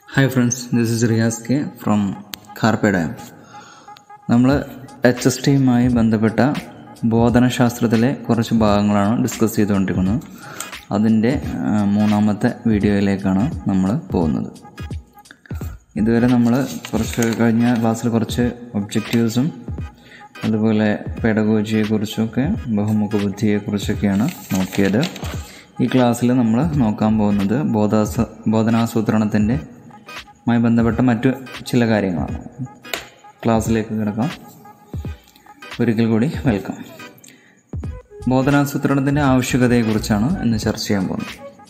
Hi friends this is Riyas K from കാർപ്പേഡാം നമ്മൾ H S ടിയുമായി ബന്ധപ്പെട്ട ബോധനശാസ്ത്രത്തിലെ കുറച്ച് ഭാഗങ്ങളാണ് ഡിസ്കസ് ചെയ്തുകൊണ്ടിരിക്കുന്നത് അതിൻ്റെ ആ, മൂന്നാമത്തെ വീഡിയോയിലേക്കാണ് നമ്മൾ പോകുന്നത് ഇതുവരെ നമ്മൾ കുറച്ച് കഴിഞ്ഞ ക്ലാസ്സിൽ കുറച്ച് ഒബ്ജക്റ്റീവ്സും അതുപോലെ പെഡഗോജിയെക്കുറിച്ചൊക്കെ ബഹുമുഖ ബുദ്ധിയെക്കുറിച്ചൊക്കെയാണ് നോക്കിയത് ഈ ക്ലാസ്സിൽ നമ്മൾ നോക്കാൻ പോകുന്നത് ബോധാസ ബോധനാസൂത്രണത്തിൻ്റെ മായി ബന്ധപ്പെട്ട മറ്റു ചില കാര്യങ്ങളാണ് ക്ലാസ്സിലേക്ക് കിടക്കാം ഒരിക്കൽ കൂടി വെൽക്കം ബോധനാസൂത്രണത്തിൻ്റെ ആവശ്യകതയെക്കുറിച്ചാണ് ഇന്ന് ചർച്ച ചെയ്യാൻ പോകുന്നത്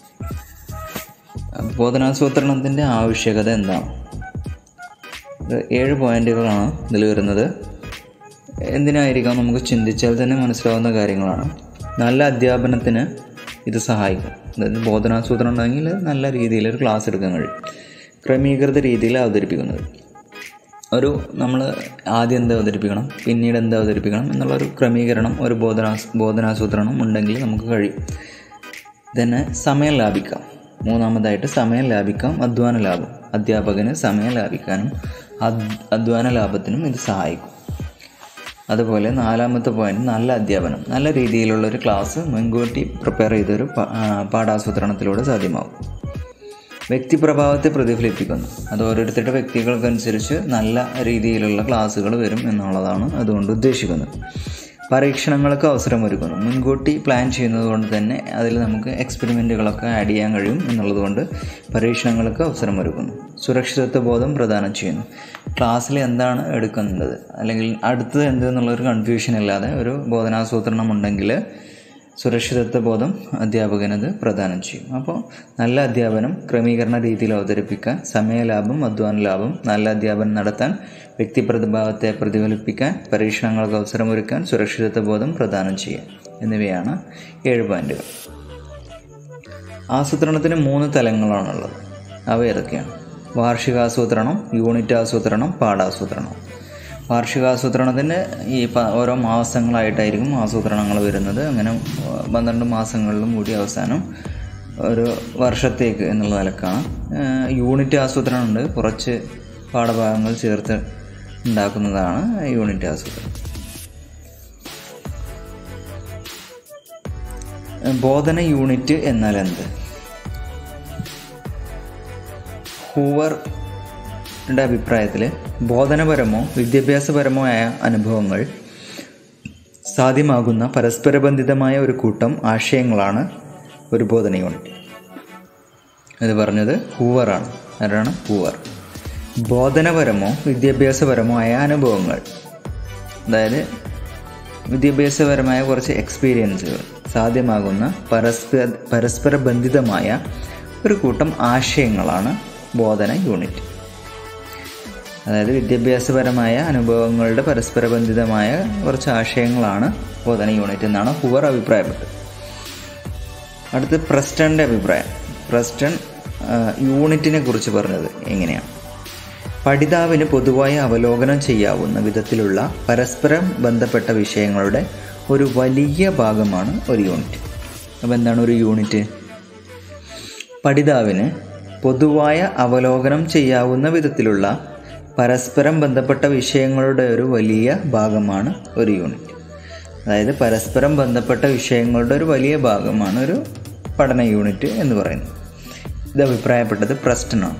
ബോധനാസൂത്രണത്തിൻ്റെ ആവശ്യകത എന്താണ് ഇത് ഏഴ് പോയിന്റുകളാണ് ഇതിൽ വരുന്നത് എന്തിനായിരിക്കാം നമുക്ക് ചിന്തിച്ചാൽ തന്നെ മനസ്സിലാവുന്ന കാര്യങ്ങളാണ് നല്ല അധ്യാപനത്തിന് ഇത് സഹായിക്കും അതായത് ബോധനാസൂത്രണം ഉണ്ടെങ്കിൽ നല്ല രീതിയിൽ ഒരു ക്ലാസ് എടുക്കാൻ കഴിയും ക്രമീകൃത രീതിയിൽ അവതരിപ്പിക്കുന്നത് ഒരു നമ്മൾ ആദ്യം എന്ത് അവതരിപ്പിക്കണം പിന്നീട് എന്ത് അവതരിപ്പിക്കണം എന്നുള്ള ഒരു ക്രമീകരണം ഒരു ബോധനാസ് ബോധനാസൂത്രണം ഉണ്ടെങ്കിൽ നമുക്ക് കഴിയും തന്നെ സമയം ലാഭിക്കാം മൂന്നാമതായിട്ട് സമയം ലാഭിക്കാം അധ്വാന ലാഭം അധ്യാപകന് സമയം ലാഭിക്കാനും അദ്- അധ്വാന ലാഭത്തിനും ഇത് സഹായിക്കും അതുപോലെ നാലാമത്തെ പോയിന്റ് നല്ല അധ്യാപനം നല്ല രീതിയിലുള്ള ഒരു ക്ലാസ് മുൻകൂട്ടി പ്രിപ്പയർ ചെയ്തൊരു പ- ആ, പാഠാസൂത്രണത്തിലൂടെ സാധ്യമാവും വ്യക്തിപ്രഭാവത്തെ പ്രതിഫലിപ്പിക്കുന്നു അത് ഓരോരുത്തരുടെ വ്യക്തികൾക്കനുസരിച്ച് നല്ല രീതിയിലുള്ള ക്ലാസ്സുകൾ വരും എന്നുള്ളതാണ് അതുകൊണ്ട് ഉദ്ദേശിക്കുന്നത് പരീക്ഷണങ്ങൾക്ക് അവസരമൊരുക്കുന്നു മുൻകൂട്ടി പ്ലാൻ ചെയ്യുന്നത് കൊണ്ട് തന്നെ അതിൽ നമുക്ക് എക്സ്പെരിമെൻറ്റുകളൊക്കെ ആഡ് ചെയ്യാൻ കഴിയും എന്നുള്ളത് കൊണ്ട് പരീക്ഷണങ്ങൾക്ക് അവസരമൊരുക്കുന്നു സുരക്ഷിതത്വ ബോധം പ്രദാനം ചെയ്യുന്നു ക്ലാസ്സിൽ എന്താണ് എടുക്കുന്നത് അല്ലെങ്കിൽ അടുത്തത് എന്ത് എന്നുള്ളൊരു കൺഫ്യൂഷൻ ഇല്ലാതെ ഒരു ബോധനാസൂത്രണം ഉണ്ടെങ്കിൽ സുരക്ഷിതത്വ ബോധം അധ്യാപകനത് പ്രദാനം ചെയ്യും അപ്പോൾ നല്ല അധ്യാപനം ക്രമീകരണ രീതിയിൽ അവതരിപ്പിക്കാൻ സമയലാഭം അധ്വാന ലാഭം നല്ല അധ്യാപനം നടത്താൻ വ്യക്തിപ്രതിഭാവത്തെ പ്രതിഫലിപ്പിക്കാൻ പരീക്ഷണങ്ങൾക്ക് അവസരമൊരുക്കാൻ സുരക്ഷിതത്വ ബോധം പ്രദാനം ചെയ്യാൻ എന്നിവയാണ് ഏഴ് പോയിന്റുകൾ ആസൂത്രണത്തിന് മൂന്ന് തലങ്ങളാണുള്ളത് അവ ഏതൊക്കെയാണ് വാർഷികാസൂത്രണം യൂണിറ്റ് ആസൂത്രണം പാഠാസൂത്രണം വാർഷികാസൂത്രണത്തിന് ഈ പ- ഓരോ മാസങ്ങളായിട്ടായിരിക്കും ആസൂത്രണങ്ങൾ വരുന്നത് അങ്ങനെ ആ, പന്ത്രണ്ട് മാസങ്ങളിലും കൂടി അവസാനം ഒരു വർഷത്തേക്ക് എന്നുള്ള നിലക്കാണ് ആ, യൂണിറ്റ് ആസൂത്രണം ഉണ്ട് കുറച്ച് പാഠഭാഗങ്ങൾ ചേർത്ത് ഉണ്ടാക്കുന്നതാണ് യൂണിറ്റ് ആസൂത്രണം ബോധന യൂണിറ്റ് എന്നാൽ എന്ത് ഹൂവറുടെ അഭിപ്രായത്തിൽ ബോധനപരമോ വിദ്യാഭ്യാസപരമോ ആയ അനുഭവങ്ങൾ സാധ്യമാകുന്ന പരസ്പരബന്ധിതമായ ഒരു കൂട്ടം ആശയങ്ങളാണ് ഒരു ബോധന യൂണിറ്റ് ഇത് പറഞ്ഞത് ഹൂവറാണ് ആരാണ് ഹൂവർ ബോധനപരമോ വിദ്യാഭ്യാസപരമോ ആയ അനുഭവങ്ങൾ അതായത് വിദ്യാഭ്യാസപരമായ കുറച്ച് എക്സ്പീരിയൻസുകൾ സാധ്യമാകുന്ന പരസ്പര പരസ്പര ബന്ധിതമായ ഒരു കൂട്ടം ആശയങ്ങളാണ് ബോധന യൂണിറ്റ് അതായത് വിദ്യാഭ്യാസപരമായ അനുഭവങ്ങളുടെ പരസ്പര ബന്ധിതമായ കുറച്ച് ആശയങ്ങളാണ് ബോധന യൂണിറ്റ് എന്നാണ് ഹുവർ അഭിപ്രായപ്പെട്ടത് അടുത്ത് പ്രസ്റ്റന്റെ അഭിപ്രായം പ്രസ്റ്റൺ ആ, യൂണിറ്റിനെ കുറിച്ച് പറഞ്ഞത് എങ്ങനെയാണ് പഠിതാവിന് പൊതുവായി അവലോകനം ചെയ്യാവുന്ന വിധത്തിലുള്ള പരസ്പരം ബന്ധപ്പെട്ട വിഷയങ്ങളുടെ ഒരു വലിയ ഭാഗമാണ് ഒരു യൂണിറ്റ് അപ്പോൾ എന്താണ് ഒരു യൂണിറ്റ് പഠിതാവിന് പൊതുവായ അവലോകനം ചെയ്യാവുന്ന വിധത്തിലുള്ള പരസ്പരം ബന്ധപ്പെട്ട വിഷയങ്ങളുടെ ഒരു വലിയ ഭാഗമാണ് ഒരു യൂണിറ്റ് അതായത് പരസ്പരം ബന്ധപ്പെട്ട വിഷയങ്ങളുടെ ഒരു വലിയ ഭാഗമാണ് ഒരു പഠന യൂണിറ്റ് എന്ന് പറയുന്നത് ഇത് അഭിപ്രായപ്പെട്ടത് പ്രസ്റ്റനാണ്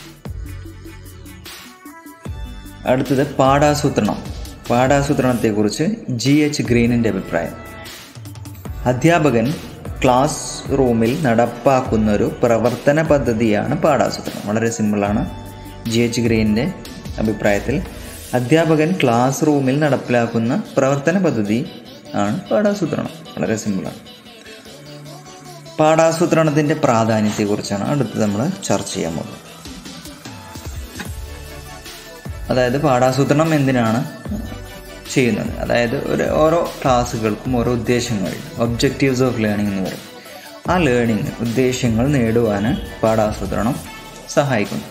അടുത്തത് പാഠാസൂത്രണം പാഠാസൂത്രണത്തെക്കുറിച്ച് ജി എച്ച് ഗ്രീനിൻ്റെ അഭിപ്രായം അധ്യാപകൻ ക്ലാസ് റൂമിൽ നടപ്പാക്കുന്ന ഒരു പ്രവർത്തന പദ്ധതിയാണ് പാഠാസൂത്രണം വളരെ സിമ്പിളാണ് ജി എച്ച് ഗ്രീനിൻ്റെ അഭിപ്രായത്തിൽ അധ്യാപകൻ ക്ലാസ് റൂമിൽ നടപ്പിലാക്കുന്ന പ്രവർത്തന പദ്ധതി ആണ് പാഠാസൂത്രണം വളരെ സിമ്പിളാണ് പാഠാസൂത്രണത്തിൻ്റെ പ്രാധാന്യത്തെക്കുറിച്ചാണ് അടുത്ത് നമ്മൾ ചർച്ച ചെയ്യാൻ പോകുന്നത് അതായത് പാഠാസൂത്രണം എന്തിനാണ് ചെയ്യുന്നത് അതായത് ഒരു ഓരോ ക്ലാസ്സുകൾക്കും ഓരോ ഉദ്ദേശങ്ങൾ ഒബ്ജക്റ്റീവ്സ് ഓഫ് ലേണിംഗ് എന്ന് പറയും ആ ലേണിംഗ് ഉദ്ദേശ്യങ്ങൾ നേടുവാൻ പാഠാസൂത്രണം സഹായിക്കുന്നു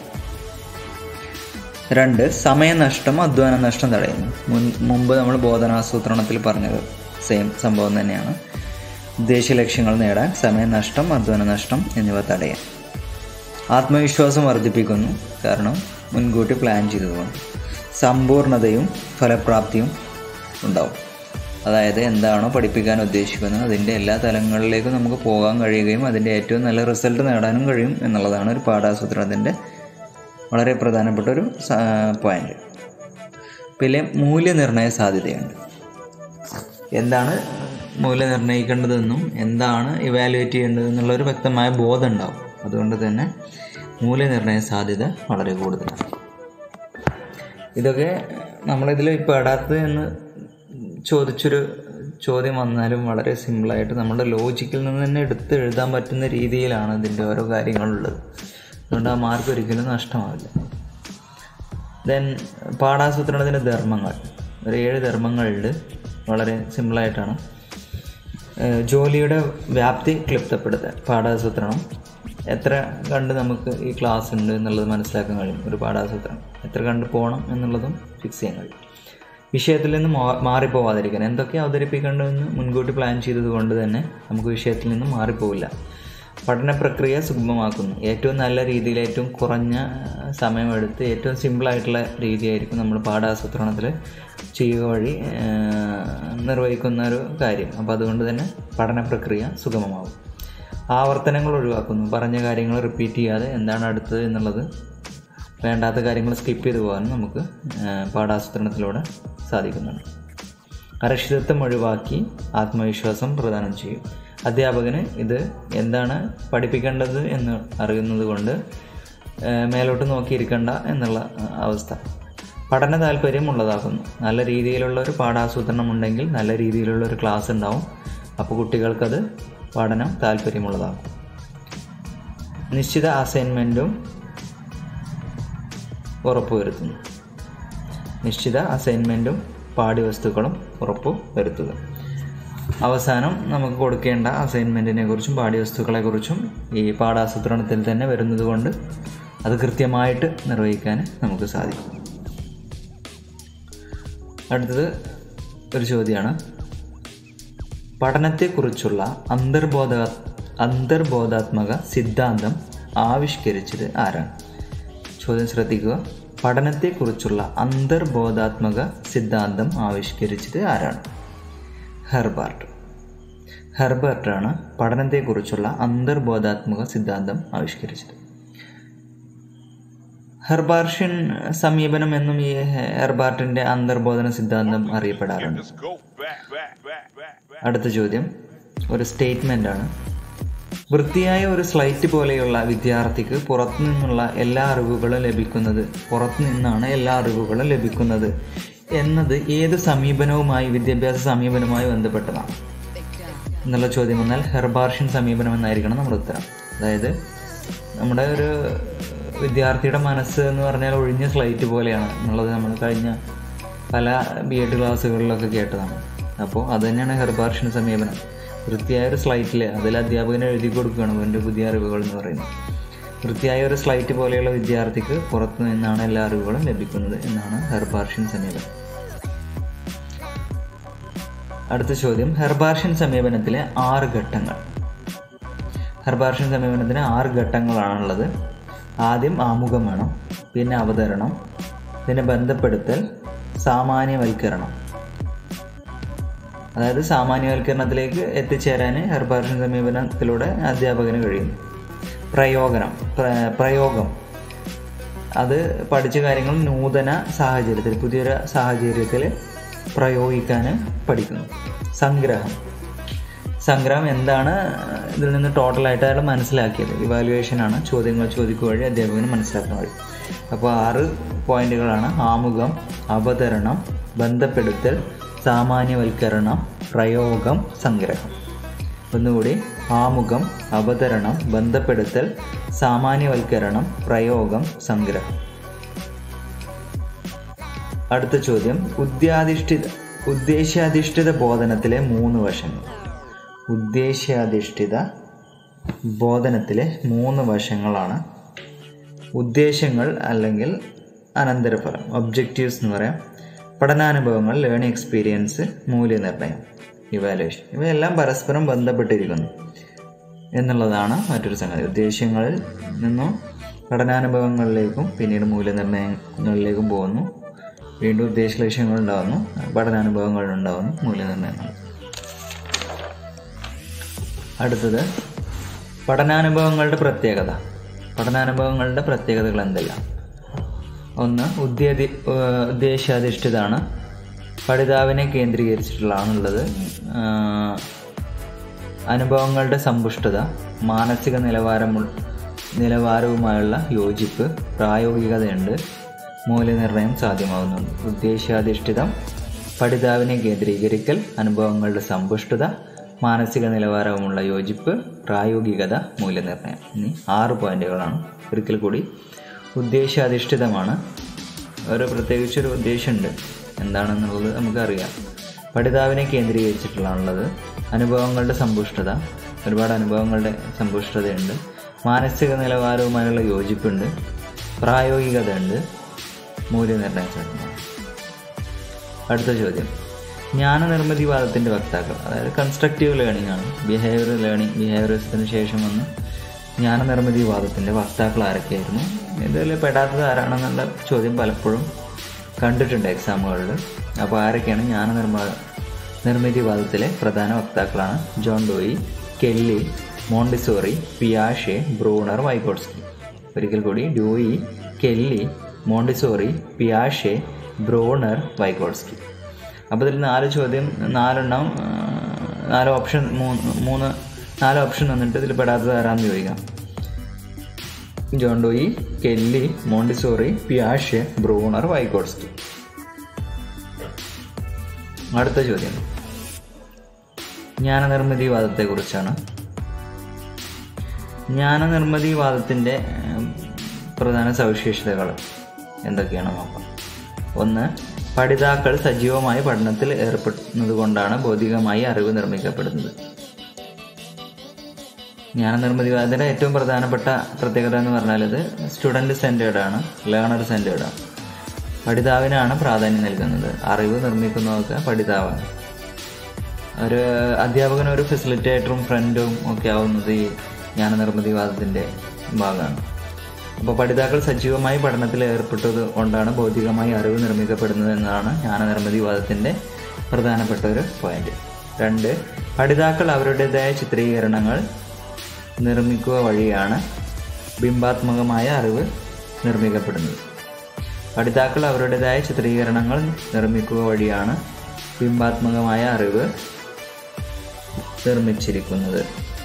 രണ്ട് സമയനഷ്ടം അധ്വാന നഷ്ടം തടയുന്നു മുൻ മുമ്പ് നമ്മൾ ബോധനാസൂത്രണത്തിൽ പറഞ്ഞത് സെയിം സംഭവം തന്നെയാണ് ഉദ്ദേശ ലക്ഷ്യങ്ങൾ നേടാൻ സമയനഷ്ടം അധ്വാന നഷ്ടം എന്നിവ തടയാൻ ആത്മവിശ്വാസം വർദ്ധിപ്പിക്കുന്നു കാരണം മുൻകൂട്ടി പ്ലാൻ ചെയ്തതുകൊണ്ട് സമ്പൂർണതയും ഫലപ്രാപ്തിയും ഉണ്ടാവും അതായത് എന്താണോ പഠിപ്പിക്കാൻ ഉദ്ദേശിക്കുന്നത് അതിൻ്റെ എല്ലാ തലങ്ങളിലേക്കും നമുക്ക് പോകാൻ കഴിയുകയും അതിൻ്റെ ഏറ്റവും നല്ല റിസൾട്ട് നേടാനും കഴിയും എന്നുള്ളതാണ് ഒരു പാഠാസൂത്രണത്തിൻ്റെ വളരെ പ്രധാനപ്പെട്ട ഒരു പോയിന്റ് പിന്നെ മൂല്യനിർണ്ണയ സാധ്യതയുണ്ട് എന്താണ് മൂല്യം നിർണ്ണയിക്കേണ്ടതെന്നും എന്താണ് ഇവാലുവേറ്റ് ചെയ്യേണ്ടതെന്നുള്ളൊരു വ്യക്തമായ ബോധം ഉണ്ടാവും അതുകൊണ്ട് തന്നെ മൂല്യനിർണ്ണയ സാധ്യത വളരെ കൂടുതലാണ് ഇതൊക്കെ നമ്മളിതിൽ പെടാത്തത് എന്ന് ചോദിച്ചൊരു ചോദ്യം വന്നാലും വളരെ സിമ്പിളായിട്ട് നമ്മുടെ ലോജിക്കിൽ നിന്ന് തന്നെ എടുത്ത് എഴുതാൻ പറ്റുന്ന രീതിയിലാണ് ഇതിൻ്റെ ഓരോ കാര്യങ്ങളുള്ളത് അതുകൊണ്ട് ആ മാർക്ക് ഒരിക്കലും നഷ്ടമാവില്ല ദെൻ പാഠാസൂത്രണത്തിൻ്റെ ധർമ്മങ്ങൾ ഒരു ഏഴ് ധർമ്മങ്ങളുണ്ട് വളരെ സിമ്പിളായിട്ടാണ് ഏഹ് ജോലിയുടെ വ്യാപ്തി ക്ലിപ്തപ്പെടുത്തുക പാഠാസൂത്രണം എത്ര കണ്ട് നമുക്ക് ഈ ക്ലാസ് ഉണ്ട് എന്നുള്ളത് മനസ്സിലാക്കാൻ കഴിയും ഒരു പാഠാസൂത്രണം എത്ര കണ്ട് പോകണം എന്നുള്ളതും ഫിക്സ് ചെയ്യാൻ കഴിയും വിഷയത്തിൽ നിന്ന് മാ- മാറിപ്പോവാതിരിക്കാൻ എന്തൊക്കെ അവതരിപ്പിക്കേണ്ടതെന്ന് മുൻകൂട്ടി പ്ലാൻ ചെയ്തത് കൊണ്ട് തന്നെ നമുക്ക് വിഷയത്തിൽ നിന്ന് മാറിപ്പോവില്ല പഠന പ്രക്രിയ സുഗമമാക്കുന്നു ഏറ്റവും നല്ല രീതിയിൽ ഏറ്റവും കുറഞ്ഞ ആ, സമയമെടുത്ത് ഏറ്റവും സിമ്പിളായിട്ടുള്ള രീതിയായിരിക്കും നമ്മൾ പാഠാസൂത്രണത്തിൽ ചെയ്യുക വഴി ആ, നിർവഹിക്കുന്ന ഒരു കാര്യം അപ്പോൾ അതുകൊണ്ട് തന്നെ പഠന പ്രക്രിയ സുഗമമാകും ആവർത്തനങ്ങൾ ഒഴിവാക്കുന്നു പറഞ്ഞ കാര്യങ്ങൾ റിപ്പീറ്റ് ചെയ്യാതെ എന്താണ് അടുത്തത് എന്നുള്ളത് വേണ്ടാത്ത കാര്യങ്ങൾ സ്കിപ്പ് ചെയ്തു പോകാനും നമുക്ക് ആ, പാഠാസൂത്രണത്തിലൂടെ സാധിക്കുന്നുണ്ട് അരക്ഷിതത്വം ഒഴിവാക്കി ആത്മവിശ്വാസം പ്രദാനം ചെയ്യും അധ്യാപകന് ഇത് എന്താണ് പഠിപ്പിക്കേണ്ടത് എന്ന് അറിയുന്നത് കൊണ്ട് ആ, മേലോട്ട് നോക്കിയിരിക്കണ്ട എന്നുള്ള ആ, അവസ്ഥ പഠന താല്പര്യം ഉള്ളതാക്കുന്നു നല്ല രീതിയിലുള്ള ഒരു പാഠാസൂത്രണം ഉണ്ടെങ്കിൽ നല്ല രീതിയിലുള്ള ഒരു ക്ലാസ് ഉണ്ടാവും അപ്പോൾ കുട്ടികൾക്കത് പഠനം താല്പര്യമുള്ളതാക്കും നിശ്ചിത അസൈൻമെൻറ്റും ഉറപ്പുവരുത്തുന്നു നിശ്ചിത അസൈൻമെൻറ്റും പാഠ്യവസ്തുക്കളും ഉറപ്പു വരുത്തുക അവസാനം നമുക്ക് കൊടുക്കേണ്ട അസൈൻമെൻറ്റിനെ കുറിച്ചും പാഠ്യവസ്തുക്കളെക്കുറിച്ചും ഈ പാഠാസൂത്രണത്തിൽ തന്നെ വരുന്നത് കൊണ്ട് അത് കൃത്യമായിട്ട് നിർവഹിക്കാൻ നമുക്ക് സാധിക്കും അടുത്തത് ഒരു ചോദ്യമാണ് പഠനത്തെക്കുറിച്ചുള്ള അന്തർബോധ അന്തർബോധാത്മക സിദ്ധാന്തം ആവിഷ്കരിച്ചത് ആരാണ് ചോദ്യം ശ്രദ്ധിക്കുക പഠനത്തെക്കുറിച്ചുള്ള അന്തർബോധാത്മക സിദ്ധാന്തം ആവിഷ്കരിച്ചത് ആരാണ് ഹെർബാർട്ട് ഹെർബർട്ടാണ് പഠനത്തെക്കുറിച്ചുള്ള അന്തർബോധാത്മക സിദ്ധാന്തം ആവിഷ്കരിച്ചത് ഹെർബാർഷ്യൻ സമീപനം എന്നും ഈ ഹെർബാർട്ടിൻ്റെ അന്തർബോധന സിദ്ധാന്തം അറിയപ്പെടാറുണ്ട് Just go back, back, back, back, back. അടുത്ത ചോദ്യം ഒരു സ്റ്റേറ്റ്മെൻ്റ് ആണ് വൃത്തിയായ ഒരു സ്ലൈറ്റ് പോലെയുള്ള വിദ്യാർത്ഥിക്ക് പുറത്തു നിന്നുള്ള എല്ലാ അറിവുകളും ലഭിക്കുന്നത് പുറത്തു നിന്നാണ് എല്ലാ അറിവുകളും ലഭിക്കുന്നത് എന്നത് ഏത് സമീപനവുമായി വിദ്യാഭ്യാസ സമീപനവുമായി ബന്ധപ്പെട്ടതാണ് എന്നുള്ള ചോദ്യം വന്നാൽ ഹെർബാർഷ്യൻ സമീപനം എന്നായിരിക്കണം നമ്മുടെ ഉത്തരം അതായത് നമ്മുടെ ഒരു വിദ്യാർത്ഥിയുടെ മനസ്സ് എന്ന് പറഞ്ഞാൽ ഒഴിഞ്ഞ സ്ലൈറ്റ് പോലെയാണ് എന്നുള്ളത് നമ്മൾ കഴിഞ്ഞ പല ബി എഡ് ക്ലാസ്സുകളിലൊക്കെ കേട്ടതാണ് അപ്പോൾ അത് തന്നെയാണ് ഹെർബാർഷ്യൻ സമീപനം വൃത്തിയായ ഒരു സ്ലൈറ്റിൽ അതിൽ അധ്യാപകന് എഴുതി കൊടുക്കുകയാണ് എൻ്റെ പുതിയ അറിവുകൾ എന്ന് പറയുന്നത് വൃത്തിയായ ഒരു സ്ലൈറ്റ് പോലെയുള്ള വിദ്യാർത്ഥിക്ക് പുറത്തു നിന്നാണ് എല്ലാ അറിവുകളും ലഭിക്കുന്നത് എന്നാണ് ഹെർബാർഷ്യൻ സമീപനം അടുത്ത ചോദ്യം ഹെർബാർഷ്യൻ സമീപനത്തിലെ ആറ് ഘട്ടങ്ങൾ ഹെർബാർഷ്യൻ സമീപനത്തിന് ആറ് ഘട്ടങ്ങളാണുള്ളത് ആദ്യം ആമുഖം വേണം പിന്നെ അവതരണം പിന്നെ ബന്ധപ്പെടുത്തൽ സാമാന്യവൽക്കരണം അതായത് സാമാന്യവൽക്കരണത്തിലേക്ക് എത്തിച്ചേരാൻ ഹെർബാർഷ്യൻ സമീപനത്തിലൂടെ അധ്യാപകന് കഴിയുന്നു പ്രയോഗനം പ്ര- പ്രയോഗം അത് പഠിച്ച കാര്യങ്ങൾ നൂതന സാഹചര്യത്തിൽ പുതിയൊരു സാഹചര്യത്തിൽ പ്രയോഗിക്കാൻ പഠിക്കുന്നു സംഗ്രഹം സംഗ്രഹം എന്താണ് ഇതിൽ നിന്ന് ടോട്ടലായിട്ട് അയാൾ മനസ്സിലാക്കിയത് ഇവാലുവേഷനാണ് ചോദ്യങ്ങൾ ചോദിക്കുക വഴി അധ്യാപകന് മനസ്സിലാക്കാൻ കഴിയും അപ്പോൾ ആറ് പോയിന്റുകളാണ് ആമുഖം അവതരണം ബന്ധപ്പെടുത്തൽ സാമാന്യവൽക്കരണം പ്രയോഗം സംഗ്രഹം ഒന്നുകൂടി ആമുഖം അവതരണം ബന്ധപ്പെടുത്തൽ സാമാന്യവൽക്കരണം പ്രയോഗം സംഗ്രഹം അടുത്ത ചോദ്യം ഉദ്യാധിഷ്ഠിത ഉദ്ദേശ്യാധിഷ്ഠിത ബോധനത്തിലെ മൂന്ന് വശങ്ങൾ ഉദ്ദേശ്യാധിഷ്ഠിത ബോധനത്തിലെ മൂന്ന് വശങ്ങളാണ് ഉദ്ദേശങ്ങൾ അല്ലെങ്കിൽ അനന്തരഫലം ഒബ്ജക്റ്റീവ്സ് എന്ന് പറയാം പഠനാനുഭവങ്ങൾ ലേണിംഗ് എക്സ്പീരിയൻസ് മൂല്യനിർണ്ണയം ഇവാലുവേഷൻ ഇവയെല്ലാം പരസ്പരം ബന്ധപ്പെട്ടിരിക്കുന്നു എന്നുള്ളതാണ് മറ്റൊരു സംഗതി ഉദ്ദേശ്യങ്ങളിൽ നിന്നും പഠനാനുഭവങ്ങളിലേക്കും പിന്നീട് മൂല്യനിർണ്ണയങ്ങളിലേക്കും പോകുന്നു വീണ്ടും ഉദ്ദേശ ലക്ഷ്യങ്ങൾ ഉണ്ടാകുന്നു പഠനാനുഭവങ്ങൾ ഉണ്ടാകുന്നു മൂല്യനിർണ്ണയങ്ങൾ അടുത്തത് പഠനാനുഭവങ്ങളുടെ പ്രത്യേകത പഠനാനുഭവങ്ങളുടെ പ്രത്യേകതകൾ എന്തെല്ലാം ഒന്ന് ഉദ്ദേതി ഏഹ് ഉദ്ദേശ്യാധിഷ്ഠിതാണ് പഠിതാവിനെ കേന്ദ്രീകരിച്ചിട്ടുള്ളതാണുള്ളത് ആഹ് അനുഭവങ്ങളുടെ സമ്പുഷ്ടത മാനസിക നിലവാരം നിലവാരവുമായുള്ള യോജിപ്പ് പ്രായോഗികതയുണ്ട് മൂല്യനിർണ്ണയം സാധ്യമാകുന്നുണ്ട് ഉദ്ദേശ്യാധിഷ്ഠിതം പഠിതാവിനെ കേന്ദ്രീകരിക്കൽ അനുഭവങ്ങളുടെ സമ്പുഷ്ടത മാനസിക നിലവാരവുമുള്ള യോജിപ്പ് പ്രായോഗികത മൂല്യനിർണ്ണയം എന്നീ ആറ് പോയിന്റുകളാണ് ഒരിക്കൽ കൂടി ഉദ്ദേശ്യാധിഷ്ഠിതമാണ് ഒരു പ്രത്യേകിച്ചൊരു ഉദ്ദേശമുണ്ട് എന്താണെന്നുള്ളത് നമുക്കറിയാം പഠിതാവിനെ കേന്ദ്രീകരിച്ചിട്ടുള്ളതാണുള്ളത് അനുഭവങ്ങളുടെ സമ്പുഷ്ടത ഒരുപാട് അനുഭവങ്ങളുടെ സമ്പുഷ്ടതയുണ്ട് മാനസിക നിലവാരവുമായുള്ള യോജിപ്പുണ്ട് പ്രായോഗികത ഉണ്ട് മൂല്യനിർണ്ണയ സാധ്യമാണ് അടുത്ത ചോദ്യം ജ്ഞാനനിർമ്മിതിവാദത്തിൻ്റെ വക്താക്കൾ അതായത് കൺസ്ട്രക്റ്റീവ് ലേണിംഗ് ആണ് ബിഹേവിയർ ലേണിംഗ് ബിഹേവിയറിസത്തിന് ശേഷം വന്ന് ജ്ഞാനനിർമ്മിതിവാദത്തിൻ്റെ വക്താക്കൾ ആരൊക്കെയായിരുന്നു ഇതിൽ പെടാത്തത് ആരാണെന്നുള്ള ചോദ്യം പലപ്പോഴും കണ്ടിട്ടുണ്ട് എക്സാമുകളിൽ അപ്പോൾ ആരൊക്കെയാണ് ജ്ഞാനനിർമ്മ നിർമ്മിതിവാദത്തിലെ പ്രധാന വക്താക്കളാണ് ജോൺ ഡോയി കെല്ലി മോണ്ടിസോറി പിയാഷെ ബ്രൂണർ വൈഗോട്സ്കി ഒരിക്കൽ കൂടി ഡോയി കെല്ലി മോണ്ടിസോറി പിയാഷെ ബ്രോണർ വൈഗോട്സ്കി അപ്പോൾ ഇതിൽ നാല് ചോദ്യം നാലെണ്ണം ആ, നാല് ഓപ്ഷൻ മൂന്ന് മൂന്ന് നാല് ഓപ്ഷൻ വന്നിട്ട് ഇതിൽ പെടാത്തത് ആരാന്ന് ചോദിക്കാം ജോൺ ഡോയി കെല്ലി മോണ്ടിസോറി പിയാഷെ ബ്രൂണർ വൈഗോട്സ്കി അടുത്ത ചോദ്യം ജ്ഞാനനിർമ്മിതിവാദത്തെക്കുറിച്ചാണ് ജ്ഞാനനിർമ്മിതിവാദത്തിൻ്റെ ഏം, പ്രധാന സവിശേഷതകൾ എന്തൊക്കെയാണ് നോക്കാം ഒന്ന് പഠിതാക്കൾ സജീവമായി പഠനത്തിൽ ഏർപ്പെടുന്നത് കൊണ്ടാണ് ഭൗതികമായി അറിവ് നിർമ്മിക്കപ്പെടുന്നത് ജ്ഞാനനിർമ്മിതിവാദത്തിൻ്റെ ഏറ്റവും പ്രധാനപ്പെട്ട പ്രത്യേകത എന്ന് പറഞ്ഞാൽ ഇത് സ്റ്റുഡൻറ് സെൻറ്റേർഡ് ആണ് ലേണർ സെൻറ്റേർഡ് ആണ് പഠിതാവിനാണ് പ്രാധാന്യം നൽകുന്നത് അറിവ് നിർമ്മിക്കുന്നതൊക്കെ പഠിതാവാണ് ഒരു അധ്യാപകൻ ഒരു ഫെസിലിറ്റേറ്ററും ഫ്രണ്ടും ഒക്കെ ആവുന്നത് ഈ ജ്ഞാനനിർമ്മിതിവാദത്തിൻ്റെ ഭാഗമാണ് അപ്പോൾ പഠിതാക്കൾ സജീവമായി പഠനത്തിൽ ഏർപ്പെട്ടത് കൊണ്ടാണ് ഭൗതികമായി അറിവ് നിർമ്മിക്കപ്പെടുന്നത് എന്നതാണ് ജ്ഞാനനിർമ്മിതിവാദത്തിൻ്റെ പ്രധാനപ്പെട്ട ഒരു പോയിന്റ് രണ്ട് പഠിതാക്കൾ അവരുടേതായ ചിത്രീകരണങ്ങൾ നിർമ്മിക്കുക വഴിയാണ് ബിംബാത്മകമായ അറിവ് നിർമ്മിക്കപ്പെടുന്നത് പഠിതാക്കൾ അവരുടേതായ ചിത്രീകരണങ്ങൾ നിർമ്മിക്കുക വഴിയാണ് ബിംബാത്മകമായ അറിവ് നിർമ്മിച്ചിരിക്കുന്നത്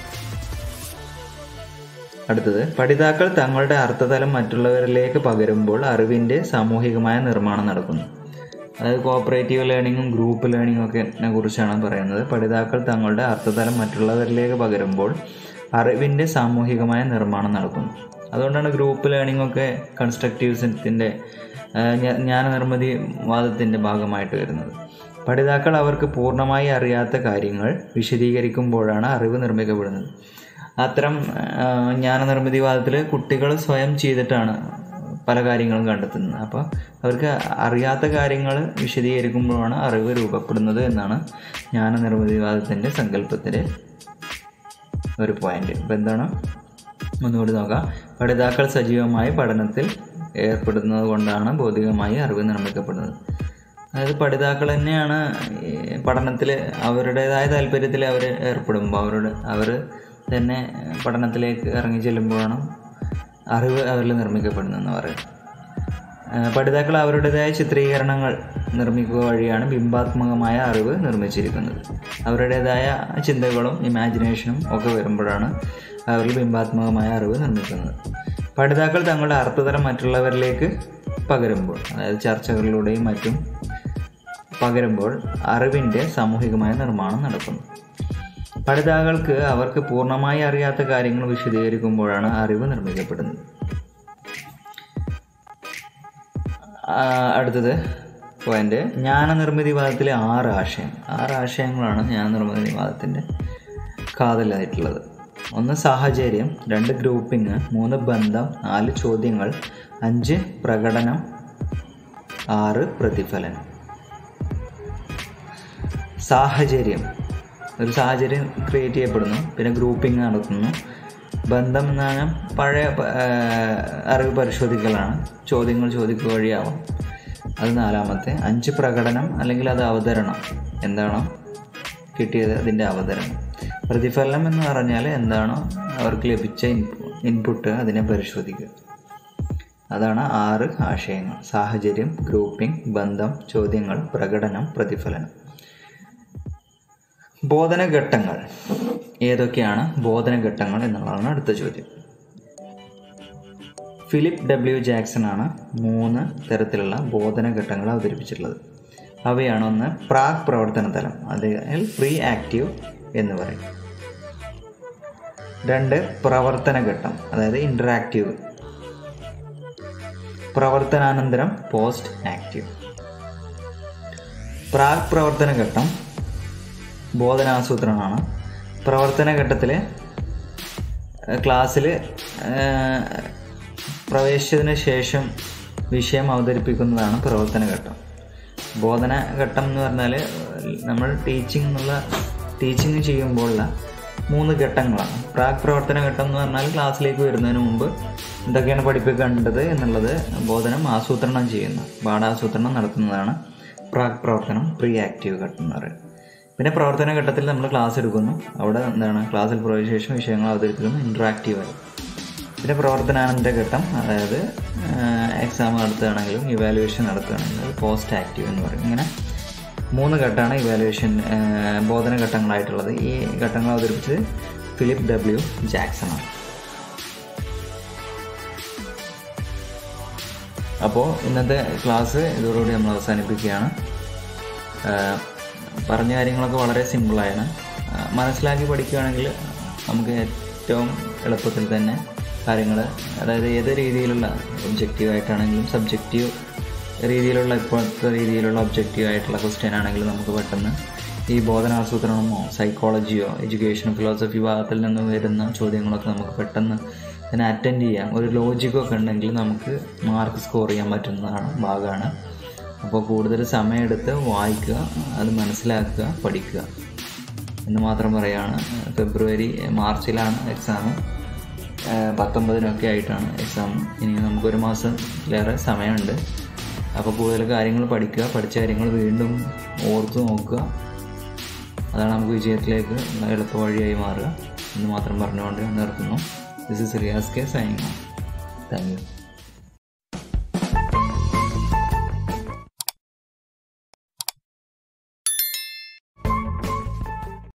അടുത്തത് പഠിതാക്കൾ തങ്ങളുടെ അർത്ഥതലം മറ്റുള്ളവരിലേക്ക് പകരുമ്പോൾ അറിവിൻ്റെ സാമൂഹികമായ നിർമ്മാണം നടക്കുന്നു അതായത് കോപ്പറേറ്റീവ് ലേണിങ്ങും ഗ്രൂപ്പ് ലേണിങ്ങും ഒക്കെ കുറിച്ചാണ് പറയുന്നത് പഠിതാക്കൾ തങ്ങളുടെ അർത്ഥതലം മറ്റുള്ളവരിലേക്ക് പകരുമ്പോൾ അറിവിൻ്റെ സാമൂഹികമായ നിർമ്മാണം നടക്കുന്നു അതുകൊണ്ടാണ് ഗ്രൂപ്പ് ലേണിംഗ് ഒക്കെ കൺസ്ട്രക്റ്റീവ്സിൻ്റെ ജ്ഞാനനിർമ്മിതി വാദത്തിൻ്റെ ഭാഗമായിട്ട് വരുന്നത് പഠിതാക്കൾ അവർക്ക് പൂർണ്ണമായി അറിയാത്ത കാര്യങ്ങൾ വിശദീകരിക്കുമ്പോഴാണ് അറിവ് നിർമ്മിക്കപ്പെടുന്നത് അത്തരം ആ, ജ്ഞാനനിർമ്മിതിവാദത്തിൽ കുട്ടികൾ സ്വയം ചെയ്തിട്ടാണ് പല കാര്യങ്ങളും കണ്ടെത്തുന്നത് അപ്പോൾ അവർക്ക് അറിയാത്ത കാര്യങ്ങൾ വിശദീകരിക്കുമ്പോഴാണ് അറിവ് രൂപപ്പെടുന്നത് എന്നാണ് ജ്ഞാനനിർമ്മിതിവാദത്തിൻ്റെ സങ്കല്പത്തിലെ ഒരു പോയിന്റ് ഇപ്പം എന്താണ് ഒന്നുകൂടി നോക്കാം പഠിതാക്കൾ സജീവമായി പഠനത്തിൽ ഏർപ്പെടുന്നത് കൊണ്ടാണ് ഭൗതികമായി അറിവ് നിർമ്മിക്കപ്പെടുന്നത് അതായത് പഠിതാക്കൾ തന്നെയാണ് പഠനത്തിൽ അവരുടേതായ താല്പര്യത്തിൽ അവർ ഏർപ്പെടുമ്പോൾ അവരുടെ അവർ തന്നെ പഠനത്തിലേക്ക് ഇറങ്ങി ചെല്ലുമ്പോഴാണ് അറിവ് അവരിൽ നിർമ്മിക്കപ്പെടുന്നതെന്ന് പറയും ഏഹ് പഠിതാക്കൾ അവരുടേതായ ചിത്രീകരണങ്ങൾ നിർമ്മിക്കുക വഴിയാണ് ബിംബാത്മകമായ അറിവ് നിർമ്മിച്ചിരിക്കുന്നത് അവരുടേതായ ചിന്തകളും ഇമാജിനേഷനും ഒക്കെ വരുമ്പോഴാണ് അവരിൽ ബിംബാത്മകമായ അറിവ് നിർമ്മിക്കുന്നത് പഠിതാക്കൾ തങ്ങളുടെ അർത്ഥതലം മറ്റുള്ളവരിലേക്ക് പകരുമ്പോൾ അതായത് ചർച്ചകളിലൂടെയും മറ്റും പകരുമ്പോൾ അറിവിൻ്റെ സാമൂഹികമായ നിർമ്മാണം നടക്കുന്നു പഠിതാക്കൾക്ക് അവർക്ക് പൂർണ്ണമായി അറിയാത്ത കാര്യങ്ങൾ വിശദീകരിക്കുമ്പോഴാണ് അറിവ് നിർമ്മിക്കപ്പെടുന്നത് ആ, അടുത്തത് പോയിന്റ് ജ്ഞാനനിർമ്മിതിവാദത്തിലെ ആറ് ആശയം ആറ് ആശയങ്ങളാണ് ജ്ഞാനനിർമ്മിതിവാദത്തിൻ്റെ കാതലായിട്ടുള്ളത് ഒന്ന് സാഹചര്യം രണ്ട് ഗ്രൂപ്പിംഗ് മൂന്ന് ബന്ധം നാല് ചോദ്യങ്ങൾ അഞ്ച് പ്രകടനം ആറ് പ്രതിഫലനം സാഹചര്യം ഒരു സാഹചര്യം ക്രിയേറ്റ് ചെയ്യപ്പെടുന്നു പിന്നെ ഗ്രൂപ്പിംഗ് നടത്തുന്നു ബന്ധം എന്ന് പറഞ്ഞാൽ പഴയ ആ, അറിവ് പരിശോധിക്കലാണ് ചോദ്യങ്ങൾ ചോദിക്കുക വഴിയാവാം അത് നാലാമത്തെ അഞ്ച് പ്രകടനം അല്ലെങ്കിൽ അത് അവതരണം എന്താണോ കിട്ടിയത് അതിൻ്റെ അവതരണം പ്രതിഫലനം എന്ന് പറഞ്ഞാൽ എന്താണോ അവർക്ക് ലഭിച്ച ഇൻപുട്ട് അതിനെ പരിശോധിക്കുക അതാണ് ആറ് ആശയങ്ങൾ സാഹചര്യം ഗ്രൂപ്പിംഗ് ബന്ധം ചോദ്യങ്ങൾ പ്രകടനം പ്രതിഫലനം ബോധനഘട്ടങ്ങൾ ഏതൊക്കെയാണ് ബോധനഘട്ടങ്ങൾ എന്നുള്ളതാണ് അടുത്ത ചോദ്യം ഫിലിപ്പ് ഡബ്ല്യു ജാക്സൺ ആണ് മൂന്ന് തരത്തിലുള്ള ബോധനഘട്ടങ്ങൾ അവതരിപ്പിച്ചിട്ടുള്ളത് അവയാണ് ഒന്ന് പ്രാഗ് പ്രവർത്തന തലം അല്ലെങ്കിൽ പ്രീ ആക്റ്റീവ് എന്ന് പറയും രണ്ട് പ്രവർത്തന ഘട്ടം അതായത് ഇൻറ്ററാക്റ്റീവ് പ്രവർത്തനാനന്തരം പോസ്റ്റ് ആക്റ്റീവ് പ്രാഗ് പ്രവർത്തന ഘട്ടം ബോധനാസൂത്രണമാണ് പ്രവർത്തന ഘട്ടത്തിൽ ക്ലാസ്സിൽ പ്രവേശിച്ചതിന് ശേഷം വിഷയം അവതരിപ്പിക്കുന്നതാണ് പ്രവർത്തന ഘട്ടം ബോധന ഘട്ടം എന്ന് പറഞ്ഞാൽ നമ്മൾ ടീച്ചിങ് എന്നുള്ള ടീച്ചിങ് ചെയ്യുമ്പോഴുള്ള മൂന്ന് ഘട്ടങ്ങളാണ് പ്രാക് പ്രവർത്തന ഘട്ടം എന്ന് പറഞ്ഞാൽ ക്ലാസ്സിലേക്ക് വരുന്നതിന് മുമ്പ് എന്തൊക്കെയാണ് പഠിപ്പിക്കേണ്ടത് എന്നുള്ളത് ബോധനം ആസൂത്രണം ചെയ്യുന്നു പാഠാസൂത്രണം നടത്തുന്നതാണ് പ്രാക് പ്രവർത്തനം പ്രീ ആക്റ്റീവ് ഘട്ടം എന്ന് പറയുന്നത് പിന്നെ പ്രവർത്തന ഘട്ടത്തിൽ നമ്മൾ ക്ലാസ് എടുക്കുന്നു അവിടെ എന്താണ് ക്ലാസ്സിൽ പ്രവേശിച്ച ശേഷം വിഷയങ്ങൾ അവതരിപ്പിക്കുന്നു ഇൻട്രാക്റ്റീവായി പിന്നെ പ്രവർത്തനാനന്തര ഘട്ടം അതായത് എക്സാം നടത്തുകയാണെങ്കിലും ഇവാലുവേഷൻ നടത്തുകയാണെങ്കിലും അത് പോസ്റ്റ് ആക്റ്റീവ് എന്ന് പറയും ഇങ്ങനെ മൂന്ന് ഘട്ടമാണ് ഇവാലുവേഷൻ ബോധന ഘട്ടങ്ങളായിട്ടുള്ളത് ഈ ഘട്ടങ്ങൾ അവതരിപ്പിച്ചത് ഫിലിപ്പ് ഡബ്ല്യു ജാക്സൺ ആണ് അപ്പോൾ ഇന്നത്തെ ക്ലാസ് ഇതോടുകൂടി നമ്മൾ അവസാനിപ്പിക്കുകയാണ് ആഹ് പറഞ്ഞ കാര്യങ്ങളൊക്കെ വളരെ സിമ്പിളാണ് ആഹ് മനസ്സിലാക്കി പഠിക്കുകയാണെങ്കിൽ നമുക്ക് ഏറ്റവും എളുപ്പത്തിൽ തന്നെ കാര്യങ്ങൾ അതായത് ഏത് രീതിയിലുള്ള ഒബ്ജക്റ്റീവ് ആയിട്ടാണെങ്കിലും സബ്ജക്റ്റീവ് രീതിയിലുള്ള ഇപ്പോഴത്തെ രീതിയിലുള്ള ഒബ്ജക്റ്റീവ് ആയിട്ടുള്ള ക്വസ്റ്റ്യൻ ആണെങ്കിലും നമുക്ക് പെട്ടെന്ന് ഈ ബോധനാസൂത്രണമോ സൈക്കോളജിയോ എഡ്യൂക്കേഷൻ ഫിലോസഫി ഭാഗത്തിൽ നിന്ന് വരുന്ന ചോദ്യങ്ങളൊക്കെ നമുക്ക് പെട്ടെന്ന് അതിനെ അറ്റൻഡ് ചെയ്യാം ഒരു ലോജിക്കൊക്കെ ഉണ്ടെങ്കിൽ നമുക്ക് മാർക്ക് സ്കോർ ചെയ്യാൻ പറ്റുന്നതാണ് ഭാഗമാണ് അപ്പോൾ കൂടുതൽ സമയമെടുത്ത് വായിക്കുക അത് മനസ്സിലാക്കുക പഠിക്കുക എന്ന് മാത്രം പറയുകയാണ് ഫെബ്രുവരി മാർച്ചിലാണ് എക്സാം പത്തൊമ്പതിനൊക്കെ ആയിട്ടാണ് എക്സാം ഇനി നമുക്കൊരു മാസത്തിലേറെ സമയമുണ്ട് അപ്പോൾ കൂടുതൽ കാര്യങ്ങൾ പഠിക്കുക പഠിച്ച കാര്യങ്ങൾ വീണ്ടും ഓർത്ത് നോക്കുക അതാണ് നമുക്ക് വിജയത്തിലേക്ക് ഉള്ള എളുപ്പ വഴിയായി മാറുക എന്ന് മാത്രം പറഞ്ഞുകൊണ്ട് നിർത്തുന്നു this is Riyas K signing thank U